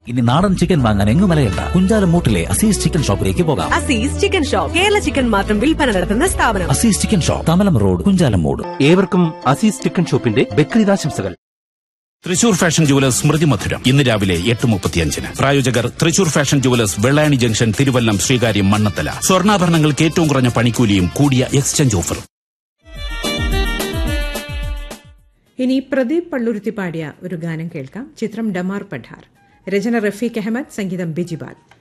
ഇനി നാടൻ ചിക്കൻ വാങ്ങാൻ എങ്ങും മലയണ്ട കുഞ്ചാലമൂട്ടിലെ അസീസ് ചിക്കൻ ഷോപ്പിലേക്ക് പോകാം Azeez chicken shop Kerala chicken മാത്രം വിൽപ്പന നടത്തുന്ന സ്ഥാപനം Azeez chicken shop Thamalam road Kunjalamoodu ഏവർക്കും അസീസ് ചിക്കൻ ഷോപ്പിന്റെ ബക്രീദാശംസകൾ തൃശൂർ ഫാഷൻ ജുവലേഴ്സ് സ്മൃതി മധുരം ഇന്ന് രാവിലെ എട്ട് മുപ്പത്തിയഞ്ചിന് പ്രായോജകർ Thrissur fashion jewellers Vellayani junction Thiruvallam Sreekaryam Mannanthala സ്വർണ്ണാഭരണങ്ങൾക്ക് ഏറ്റവും കുറഞ്ഞ പണിക്കൂലിയും കൂടിയ എക്സ്ചേഞ്ച് ഓഫറും ഇനി പ്രദീപ് പള്ളുരുത്തി പാടിയ ഒരു ഗാനം കേൾക്കാം ചിത്രം ഡമാർ പഠാർ രചന റഫീഖ് അഹമ്മദ് സംഗീതം ബിജിബാൽ